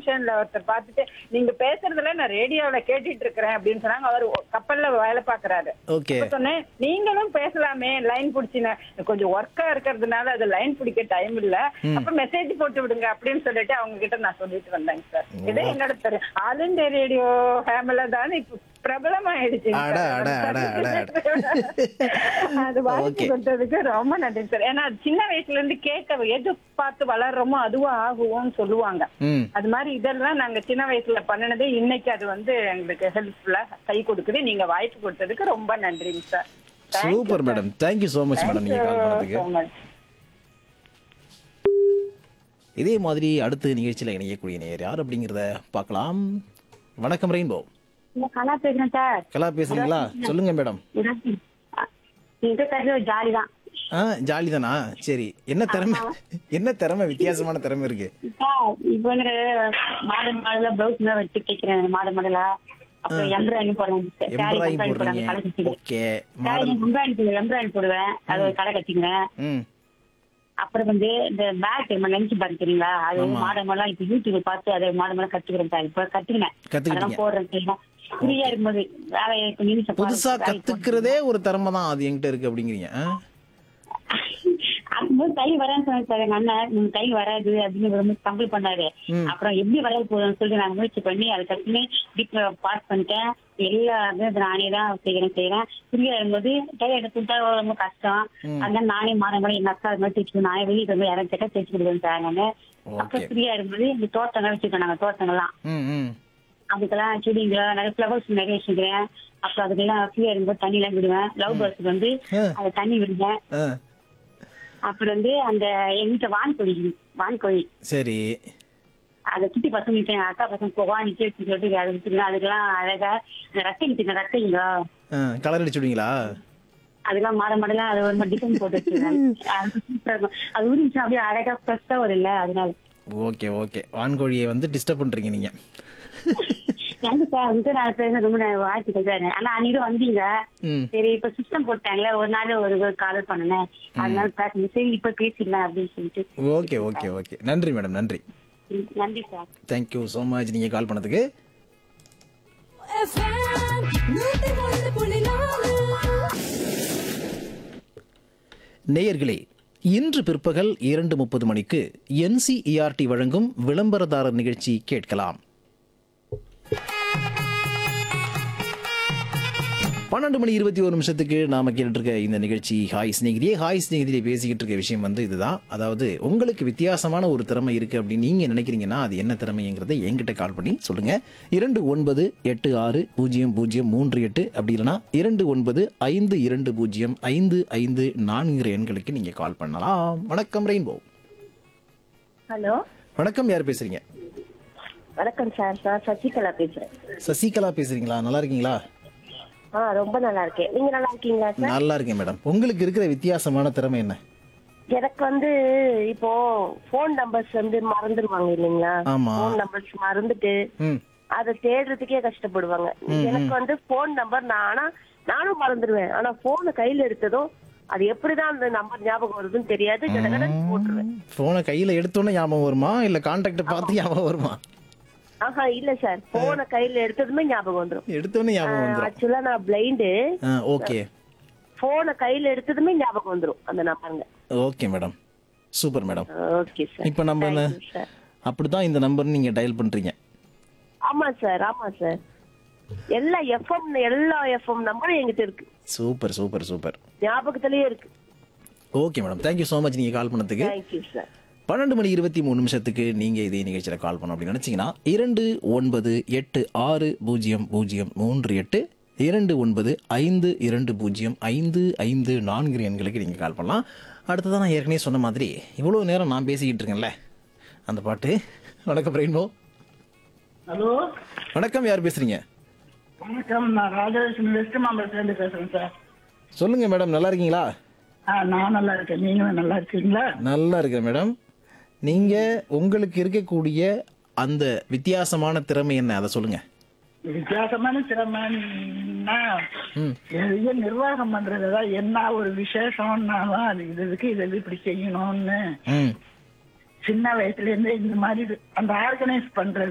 ஃபங்க்ஷன்ல ஒருத்தர் பார்த்துட்டு நீங்க பேசுறதுல நான் ரேடியோல கேட்டுட்டு இருக்கிறேன் அப்படின்னு சொன்னாங்க அவர் கப்பல்ல வேலை பாக்குறாரு ஓகே அப்ப சொன்னேன் நீங்களும் பேசலாமே லைன் புடிச்சின கொஞ்சம் ஒர்க்கா இருக்கிறதுனால அது லைன் பிடிக்க டைம் இல்ல அப்ப மெசேஜ் போட்டு விடுங்க அப்படின்னு சொல்லிட்டு அவங்க கிட்ட நான் சொல்லிட்டு வந்தேங்க சார் இதே என்னோட தெரியும் ஆல் இந்தியா ரேடியோ ஃபேமில தானே இப்ப பிரபலமாயிடுச்சு அட, அட, அட, அட, அது வாய்ப்பு Okay. கொடுத்ததுக்கு ரொம்ப நன்றி சார் ஏன்னா சின்ன வயசுல இருந்து கேட்க எது பார்த்து வளர்றோமோ அதுவும் ஆகுவோம்னு சொல்லுவாங்க ம் அது மாதிரி இதெல்லாம் நாங்க சின்ன வயசுல பண்ணினது இன்னைக்கு அது வந்து எங்களுக்கு ஹெல்ப்ஃபுல்லா கை கொடுக்குது நீங்க வாய்ப்பு கொடுத்ததுக்கு ரொம்ப நன்றிங்க sir super madam thank you so much madam நீங்க கால் பண்ணதுக்கு இதே மாதிரி அடுத்த நிகழ்ச்சியில் இணையக்கூடிய நேர் யார் அப்படிங்கிறத பார்க்கலாம் வணக்கம் ரெயின்போ கலா பேசுறேன் சார் கலா பேசுறீங்களா சொல்லுங்க மேடம் இது கருது ஜாலி தான் ஆ ஜாலி தானா சரி என்ன திறமை என்ன திறமை வித்தியாசமான திறமை இருக்கு சார் இப்போ வந்து மாடல் மாடலா பிளவுஸ் எல்லாம் வச்சு தைக்கிறேன் மாடல் மாடலா அப்புறம் எம்ப்ராய்டிங் போடுறேன் சாரி எம்ப்ராய்டிங் எம்ப்ராய்டிங் போடுறாங்க போடுறீங்க கடை கட்டிக்கிறேன் ஓகே மாடல் எம்ப்ராய்டிங் போடுவேன் எம்ப்ராய்டிங் போடுவேன் அது ஒரு கடை கட்டிக்கிறேன் ம் அப்புறம் வந்து இந்த பேக் நம்ம லஞ்ச் பேக் தெரியுங்களா அது ஆமா. மாடல் மாடலாம் இப்ப யூடியூப் பார்த்து அதை மாடல் மாடலாம் கத்துக்கிறேன் சார் இப்போ கத்துக்கினேன் கத்துக்கிட்டீங்க. அதெல்லாம் போடுறேன் சரிங்களா ஃப்ரீயா இருக்கும்போது வேலையை இப்போ நியூஸ் புதுசா கத்துக்கிறதே ஒரு திறமை தான் அது என்கிட்ட இருக்கு அப்படிங்கிறீங்க ஆ? அப்போ கை வரான்னு சொன்னாங்க சார் எங்க அண்ணன் உங்க கை வராது அப்படின்னு ரொம்ப கம்பல் பண்ணாரு ம். அப்புறம் எப்படி வராது போதும்னு சொல்லிட்டு நான் முயற்சி பண்ணி அதை கட்டுனு டிப்ளோ பாஸ் பண்ணிட்டேன் எல்லா இதுவும் நானே தான் செய்யறேன் செய்யறேன் ஃப்ரீயா இருக்கும்போது கை எடுத்து கொடுத்தா ரொம்ப கஷ்டம் அதனால நானே மாற மாதிரி எங்க அக்கா அது மாதிரி தைச்சு நானே வெளியே போய் யாரும் கேட்டா தைச்சு கொடுக்குறேன் சார் நானு அப்புறம் Okay. ஃப்ரீயா இருக்கும்போது இந்த தோட்டங்கள் வச்சுருக்கோம் நாங்க தோட்டங்கள்லாம் ம் ம் அதுக்கெல்லாம் செடிங்க நிறைய ஃபிளவர்ஸ் நிறைய வச்சுக்கிறேன் அப்புறம் அதுக்கெல்லாம் ஃப்ரீயா இருக்கும்போது தண்ணி எல்லாம் விடுவேன் லவ் பேர்ட்ஸ்க்கு வந்து ஆ. அதை தண்ணி விடுவேன் ஆ அப்புறம் வந்து அந்த எங்க வீட்டுல வான்கோழி வான்கோழி சரி அதை குட்டி பசங்க கிட்ட எங்க அக்கா பசங்க போவா நிக்க வச்சு சொல்லிட்டு அதை விட்டுருங்க அதுக்கெல்லாம் அழகா இந்த ரத்தை விட்டுங்க ரத்தைங்க ஆ கலர் அடிச்சு விடுவீங்களா அதெல்லாம் மாட மாடலாம் அது ஒரு மாதிரி டிசைன் போட்டு வச்சிருக்கேன் அது சூப்பரா இருக்கும் அது உரிஞ்சு அப்படியே அழகா ஃப்ரெஷ்ஷா வரும் இல்ல அதனால ஓகே ஓகே வான்கோழியை வந்து டிஸ்டர்ப் பண்றீங்க நீங்க எனக்கு சார் வந்து நான் பேச ரொம்ப நான் வாழ்த்துக்கள் சார் ஆனா அன்னைக்கு வந்தீங்க ம் சரி இப்ப சிஸ்டம் போட்டாங்களே ஒரு நாள் ஒரு கால் பண்ணினேன் அதனால பேசணும் சரி இப்ப பேசிடலாம் அப்படின்னு சொல்லிட்டு ஓகே ஓகே ஓகே நன்றி மேடம் நன்றி ம், நன்றி சார் தேங்க்யூ ஸோ மச் நீங்கள் கால் பண்ணதுக்கு FM நூத்தி ஒன்று புள்ளி நாலு நேயர்களே இன்று பிற்பகல் இரண்டு முப்பது மணிக்கு என்சிஇஆர்டி வழங்கும் விளம்பரதாரர் நிகழ்ச்சி கேட்கலாம் பன்னெண்டு மணி இருபத்தி ஒரு நிமிஷத்துக்கு நாம கேட்டுட்டு இருக்க இந்த நிகழ்ச்சி ஹாய் ஸ்நேகிதியே ஹாய் ஸ்நேகிதியே பேசிக்கிட்டு இருக்க விஷயம் வந்து இதுதான் அதாவது உங்களுக்கு வித்தியாசமான ஒரு திறமை இருக்கு அப்படின்னு நீங்க நினைக்கிறீங்கன்னா அது என்ன திறமைங்கிறத என்கிட்ட கால் பண்ணி சொல்லுங்க இரண்டு ஒன்பது எட்டு ஆறு பூஜ்ஜியம் பூஜ்ஜியம் மூன்று எட்டு அப்படி இல்லைன்னா இரண்டு ஒன்பது ஐந்து இரண்டு பூஜ்ஜியம் ஐந்து ஐந்து நான்குங்கிற எண்களுக்கு நீங்க கால் பண்ணலாம் வணக்கம் ரெயின்போ ஹலோ வணக்கம் யார் பேசுறீங்க வணக்கம் சார் சார் சசிகலா பேசுறேன் சசிகலா பேசுறீங்களா நல்லா இருக்கீங்களா ஆ ரொம்ப நல்லா இருக்கேன் நீங்க நல்லா இருக்கீங்களா சார் நல்லா இருக்கேன் மேடம் உங்களுக்கு இருக்கிற வித்தியாசமான திறமை என்ன எனக்கு வந்து இப்போ போன் நம்பர்ஸ் வந்து மறந்துடுவாங்க இல்லைங்களா ஆமா. போன் நம்பர்ஸ் மறந்துட்டு ம் அதை தேடுறதுக்கே கஷ்டப்படுவாங்க எனக்கு வந்து போன் நம்பர் நான் ஆனா நானும் மறந்துடுவேன் ஆனா போனை கையில எடுத்ததும் அது எப்படிதான் அந்த நம்பர் ஞாபகம் வருதுன்னு தெரியாது கடகடன்னு போட்டுருவேன் போனை கையில எடுத்தோன்னே ஞாபகம் வருமா இல்ல கான்டாக்ட பார்த்து ஞாபகம் வருமா ஆஹா இல்ல சார் போனை கையில எடுத்ததுமே ஞாபகம் வந்துரும் எடுத்தோன்னே ஞாபகம் வந்துடும் ஆக்சுவலா நான் பிளைண்டு ஓகே போனை கையில எடுத்ததுமே ஞாபகம் வந்துரும் அந்த நம்பருங்க okay madam super madam okay sir இப்போ நம்ம என்ன- Thank you, sir. அப்படிதான் இந்த நம்பர் நீங்க டயல் பண்றீங்க ஆமா சார் ஆமா சார் எல்லா எஃப்எம் எல்லா எஃப்எம் நம்பரும் எங்கிட்ட இருக்கு சூப்பர் சூப்பர் சூப்பர் ஞாபகத்திலேயே இருக்கு okay madam thank you so much நீங்க கால் பண்ணதுக்கு தேங்க்யூ சார் பன்னெண்டு மணி இருபத்தி மூணு நிமிஷத்துக்கு நீங்க இதே நிகழ்ச்சியில கால் பண்ணணும் அப்படின்னு நினைச்சீங்கன்னா இரண்டு ஒன்பது எட்டு ஆறு பூஜ்ஜியம் பூஜ்ஜியம் மூன்று எட்டு இரண்டு ஒன்பது ஐந்து இரண்டு பூஜ்ஜியம் ஐந்து ஐந்து நான்கு எண்களுக்கு நீங்க கால் பண்ணலாம் அடுத்ததான் நான் ஏற்கனவே சொன்ன மாதிரி இவ்வளவு நேரம் நான் பேசிக்கிட்டு இருக்கேன்ல அந்த பாட்டு வணக்கம் ரெயின்போ ஹலோ வணக்கம் யார் பேசுறீங்க வணக்கம் நான் ராஜலட்சுமி வெஸ்ட் மாம்பலத்துலேருந்து பேசுறேன் சார் சொல்லுங்க மேடம் நல்லா இருக்கீங்களா ஆ நான் நல்லா இருக்கேன் நீங்களும் நல்லா இருக்கீங்களா நல்லா இருக்கேன் மேடம் நீங்க உங்களுக்கு இருக்கக்கூடிய அந்த வித்தியாசமான திறமை என்ன அதை சொல்லுங்க வித்தியாசமான திறமைன்னா எதையோ நிர்வாகம் பண்றதுதான் என்ன ஒரு விசேஷம்னாலும் அது இது இதுக்கு இது இது இப்படி செய்யணும்னு ம் சின்ன வயசுல இருந்து இந்த மாதிரி அந்த ஆர்கனைஸ் பண்றது